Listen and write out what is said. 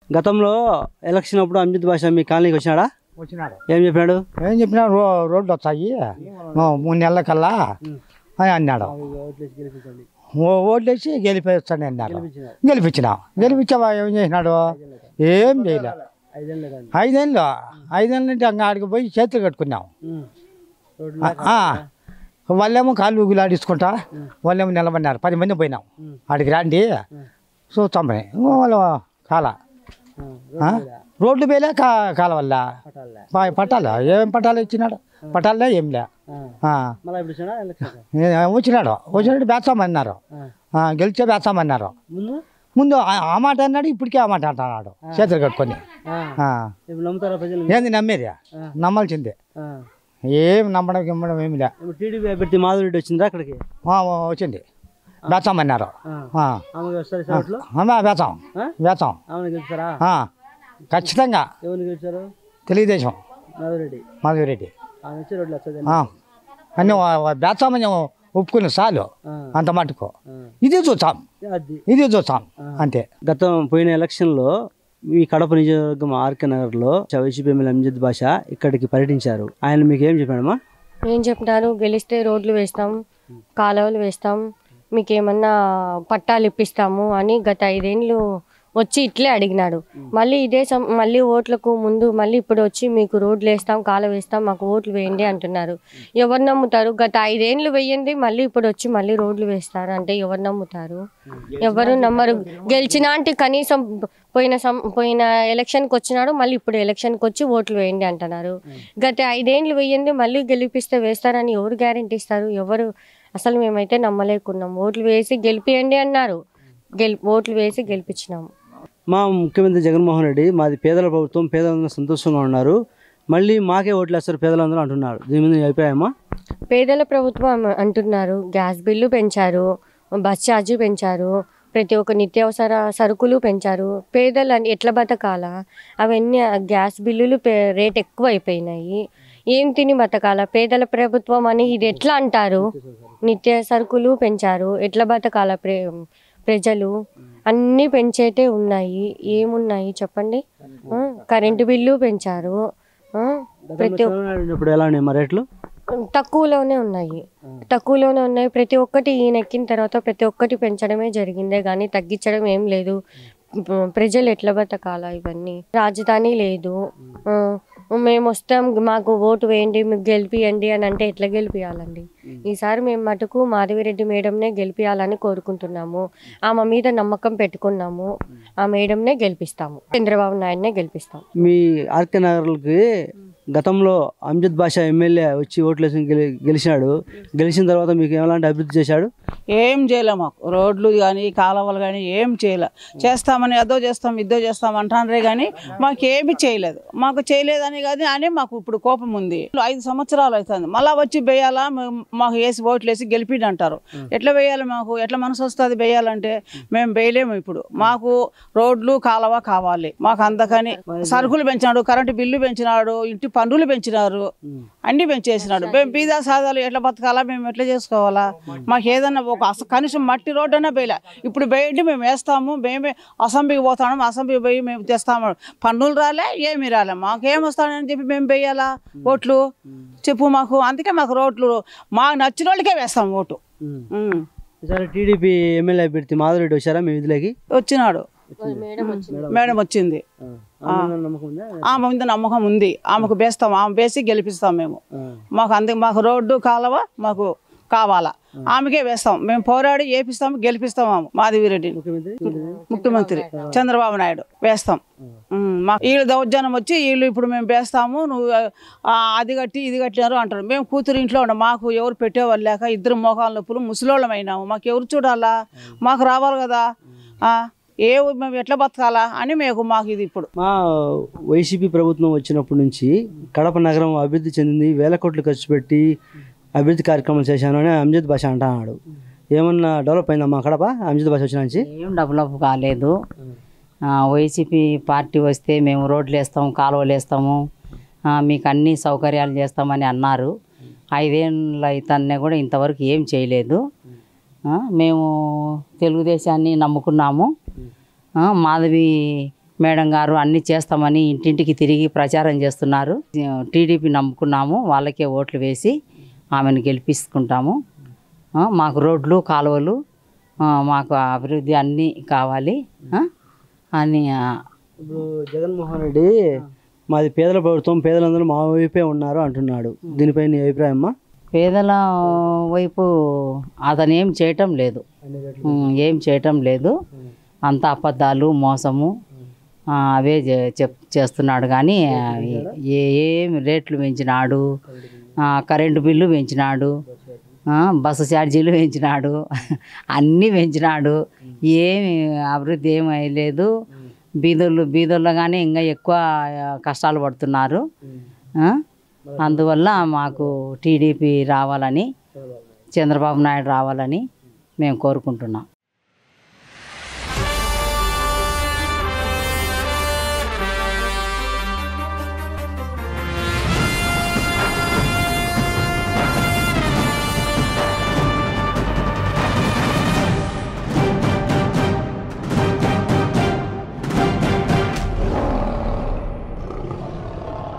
గతంలో ఎలక్షన్ అప్పుడు అంజిత్ భాష మీ కాలనీకి వచ్చినాడా వచ్చినాడు ఏం చెప్పినాడు ఏం చెప్పినా రో రోడ్డు వచ్చాయి ఓ మూడు నెలల కల్లా అని అన్నాడు ఓ ఓట్లేసి గెలిపేస్తాను అన్నాడు గెలిపించినాం గెలిపించావా ఏం చేసినాడు ఏం చేయలే ఐదేళ్ళు ఐదేళ్ళ నుంచి అంగ ఆడికి పోయి చేతులు కట్టుకున్నాం ఆ, వాళ్ళేమో కాళ్ళు ఊగులాడించుకుంటా వాళ్ళేమో నిలబడినారు పది మంది పోయినాం ఆడికి రాండి చూస్తాం వాళ్ళు కాల ఆ? రోడ్లు పోయలే కా కాల వల్ల ప- పట్టాలు ఏం పట్టాలు ఇచ్చినాడు పట్టాలే ఏం లే ఆ. మళ్ళీ ఇప్పుడు వచ్చినాడా ఎలక్షన్ ఏ- వచ్చినాడు వచ్చినాడు వేస్తామన్నారు ఆ, గెలిచే వేస్తామన్నారు ముందు ముందు ఆ- ఆ మాట అన్నాడు ఇప్పటికే ఆ మాట అంటున్నాడు చేతులు కట్టుకొని ఆ. ఇప్పుడు నమ్ముతారా ప్రజలు ఏంది నమ్మేది నమ్మాల్సిందే ఏం నమ్మడం గిమ్మడం ఏమి లే ఇప్పుడు టీడీపీ అభ్యర్థి మాధురెడ్డి వచ్చిందా అక్కడికి ఆ, వచ్చింది వేస్తామన్నారు ఆ. ఆమె వస్తారు సార్ ఓట్లు అమ్మా వేస్తాం ఆ? వేస్తాం ఆమెను గెలుస్తారా ఆ. ఖచ్చితంగా ఎవరిని గెలిచారు తెలుగుదేశం మాధురెడ్డి మాధవిరెడ్డి ఆమె వచ్చి రోడ్లు వస్తుంది ఆ. అన్నీ వేస్తామని ఒప్పుకుని చాలు అంత మటుకు ఇది చూస్తాం అది ఇది చూస్తాం అంతే గతం పోయిన ఎలక్షన్లో ఈ కడప నియోజకవర్గం ఆర్కే నగర్లో వైసీపీ ఎమ్మెల్యే అంజద్ భాష ఇక్కడికి పర్యటించారు ఆయన మీకు ఏం చెప్పాడమ్మా ఏం చెప్తున్నారు గెలిస్తే రోడ్లు వేస్తాం కాలువలు వేస్తాం మీకు ఏమన్నా పట్టాలు ఇప్పిస్తాము అని గత ఐదేళ్ళు వచ్చి ఇట్లే అడిగినాడు మళ్ళీ ఇదే సం- మళ్ళీ ఓట్లకు ముందు మళ్ళీ ఇప్పుడు వచ్చి మీకు రోడ్లు వేస్తాం కాలువ వేస్తాం మాకు ఓట్లు వేయండి అంటున్నారు ఎవరు నమ్ముతారు గత ఐదేళ్ళు వేయండి మళ్ళీ ఇప్పుడు వచ్చి మళ్ళీ రోడ్లు వేస్తారు అంటే ఎవరు నమ్ముతారు ఎవరు నమ్మరు గెలిచినా అంటే కనీసం పోయిన సం పోయిన ఎలక్షన్కి వచ్చినాడు మళ్ళీ ఇప్పుడు ఎలక్షన్కి వచ్చి ఓట్లు వేయండి అంటున్నారు గత ఐదేళ్ళు వేయండి మళ్ళీ గెలిపిస్తే వేస్తారని ఎవరు గ్యారెంటీ ఇస్తారు ఎవరు అసలు మేమైతే నమ్మలేకున్నాం ఓట్లు వేసి గెలిపియండి అన్నారు గెలి ఓట్లు వేసి గెలిపించినాము మా ముఖ్యమంత్రి జగన్మోహన్ రెడ్డి మాది పేదల ప్రభుత్వం పేదలందరూ సంతోషంగా ఉన్నారు మళ్ళీ మాకే ఓట్లు వేస్తారు పేదలందరూ అంటున్నారు దీని మీద నీ అభిప్రాయమా పేదల ప్రభుత్వం అంటున్నారు గ్యాస్ బిల్లు పెంచారు బస్ ఛార్జీ పెంచారు ప్రతి ఒక్క నిత్యావసర సరుకులు పెంచారు పేదలు అని ఎట్లా బతకాలా అవన్నీ ఆ గ్యాస్ బిల్లులు పే- రేట్ ఎక్కువ అయిపోయినాయి ఏం తిని బతకాల పేదల ప్రభుత్వం అని ఇది ఎట్లా అంటారు నిత్య సరుకులు పెంచారు ఎట్లా బతకాల ప్రే ప్రజలు అన్నీ పెంచేటే ఉన్నాయి ఏమున్నాయి చెప్పండి ఆ, కరెంటు బిల్లు పెంచారు ఆ, ప్రతి ఒక్క చంద్రబాబు నాయుడు ఉన్నప్పుడు ఎలా ఉన్నాయి మా రేట్లు తక్కువలోనే ఉన్నాయి తక్కువలోనే ఉన్నాయి ప్రతి ఒక్కటి ఈయన ఎక్కిన తర్వాత ప్రతి ఒక్కటి పెంచడమే జరిగిందే కానీ తగ్గించడం ఏం లేదు ప- ప్రజలు ఎట్లా బతకాలా ఇవన్నీ రాజధాని లేదు ఆ, మేము వస్తాం మాకు ఓటు వేయండి మీకు గెలిపియండి అని అంటే ఎట్లా గెలిపియాలండి ఈసారి మేము మటుకు మాధవిరెడ్డి మేడంనే గెలిపియాలని కోరుకుంటున్నాము ఆమె మీద నమ్మకం పెట్టుకున్నాము ఆ మేడంనే గెలిపిస్తాము చంద్రబాబు నాయుడునే గెలిపిస్తాం మీ ఆర్కే నగర్కి గతంలో అంజద్ బాషా ఎమ్మెల్యే వచ్చి ఓట్లు వేసి గెలి- గెలిచినాడు గెలిచిన తర్వాత మీకు ఎలాంటి అభివృద్ధి చేశాడు ఏం చేయలే మాకు రోడ్లు కానీ కాలువలు కానీ ఏం చేయలే చేస్తామని అదో చేస్తాం ఇదో చేస్తాం అంటారే కానీ మాకు ఏమి చేయలేదు మాకు చేయలేదని కానీ అని మాకు ఇప్పుడు కోపం ఉంది ఐదు సంవత్సరాలు అవుతుంది మళ్ళా వచ్చి వేయాలా మేము- మాకు వేసి ఓట్లు వేసి గెలిపిడి అంటారు ఎట్లా వేయాలి మాకు ఎట్లా మనసు వస్తుంది వేయాలంటే మేము వేయలేము ఇప్పుడు మాకు రోడ్లు కాలువ కావాలి మాకు అందుకని సరుకులు పెంచినాడు కరెంటు బిల్లు పెంచినాడు ఇంటి పన్నులు పెంచినారు అన్ని పెంచేసినాడు మేము బీదా సాదాలు ఎట్లా బతకాలా మేము ఎట్లా చేసుకోవాలా మాకు ఏదన్నా ఒక అస- కనీసం మట్టి రోడ్డు అయినా వేయలే ఇప్పుడు వేయండి మేము వేస్తాము మేమే అసెంబ్లీకి పోతాము అసెంబ్లీకి పోయి మేము తెస్తాము పన్నులు రాలే ఏమి రాలే మాకేం వస్తాడని చెప్పి మేము వేయాలా ఓట్లు చెప్పు మాకు అందుకే మాకు రోడ్లు మాకు నచ్చిన వాళ్ళకే వేస్తాం ఓటు ఉమ్. ఈసారి టీడీపీ ఎమ్మెల్యే అభ్యర్థి మాధురెడ్డి వచ్చారా మీ విధులకి వచ్చినాడు మేడం వచ్చింది నమ్మకం ఉందా ఆమె మీద నమ్మకం ఉంది ఆమెకు వేస్తాం ఆమె వేసి గెలిపిస్తాం మేము మాకు అందుకు మాకు రోడ్డు కాలువ మాకు కావాలా ఆమెకే వేస్తాం మేము పోరాడి ఏపిస్తాం గెలిపిస్తాం ఆమె మాధవిరెడ్డి ముఖ్యమంత్రి చంద్రబాబు నాయుడు వేస్తాం ఉమ్, మా వీళ్ళు దౌర్జన్యం వచ్చి వీళ్ళు ఇప్పుడు మేము వేస్తాము నువ్వు ఆ, అది కట్టి ఇది కట్టినారు అంటారు మేము కూతురు ఇంట్లో ఉన్నాం మాకు ఎవరు పెట్టేవాళ్ళు లేక ఇద్దరు మోకాల నొప్పులు ముసలోళ్ళం అయినాము మాకు ఎవరు చూడాలా మాకు రావాలి కదా ఆ, ఏ ఊ- మేము ఎట్లా బతకాలా అని మేము మాకు ఇది ఇప్పుడు మా వైసీపీ ప్రభుత్వం వచ్చినప్పటి నుంచి కడప నగరం అభివృద్ధి చెందింది వేల కోట్లు ఖర్చు పెట్టి అభివృద్ధి కార్యక్రమాలు చేశాను అని అంజద్ భాష అంటున్నాడు ఏమన్నా డెవలప్ అయిందా మా కడప అంజద్ భాష వచ్చిన నుంచి ఏం డెవలప్ కాలేదు ఆ, వైసీపీ పార్టీ వస్తే మేము రోడ్లు వేస్తాము కాలువలు వేస్తాము ఆ, మీకు అన్ని సౌకర్యాలు చేస్తామని అన్నారు ఐదేళ్ళ అయితేనే కూడా ఇంతవరకు ఏం చేయలేదు ఆ, మేము తెలుగుదేశాన్ని నమ్ముకున్నాము ఆ, మాధవి మేడం గారు అన్నీ చేస్తామని ఇంటింటికి తిరిగి ప్రచారం చేస్తున్నారు టీడీపీ నమ్ముకున్నాము వాళ్ళకే ఓట్లు వేసి ఆమెను గెలిపించుకుంటాము ఆ, మాకు రోడ్లు కాలువలు ఆ, మాకు అభివృద్ధి అన్నీ కావాలి ఆ, అని ఆ, ఇప్పుడు జగన్మోహన్ రెడ్డి మాది పేదల ప్రభుత్వం పేదలందరూ మా వైపే ఉన్నారు అంటున్నాడు దీనిపై నీ అభిప్రాయం అమ్మా పేదల వైపు అతను ఏం చేయటం లేదు ఉమ్, ఏం చేయటం లేదు అంత అబద్ధాలు మోసము ఆ, అవే చే- చెప్ చేస్తున్నాడు కానీ ఏ ఏం రేట్లు పెంచినాడు ఆ, కరెంటు బిల్లు పెంచినాడు ఆ, బస్సు ఛార్జీలు పెంచినాడు అన్నీ పెంచినాడు ఏమి అభివృద్ధి ఏమీ లేదు బీదోళ్ళు బీదోళ్ళు కానీ ఇంకా ఎక్కువ ఆ, కష్టాలు పడుతున్నారు ఆ? అందువల్ల మాకు టీడీపీ రావాలని చంద్రబాబు నాయుడు రావాలని మేము కోరుకుంటున్నాం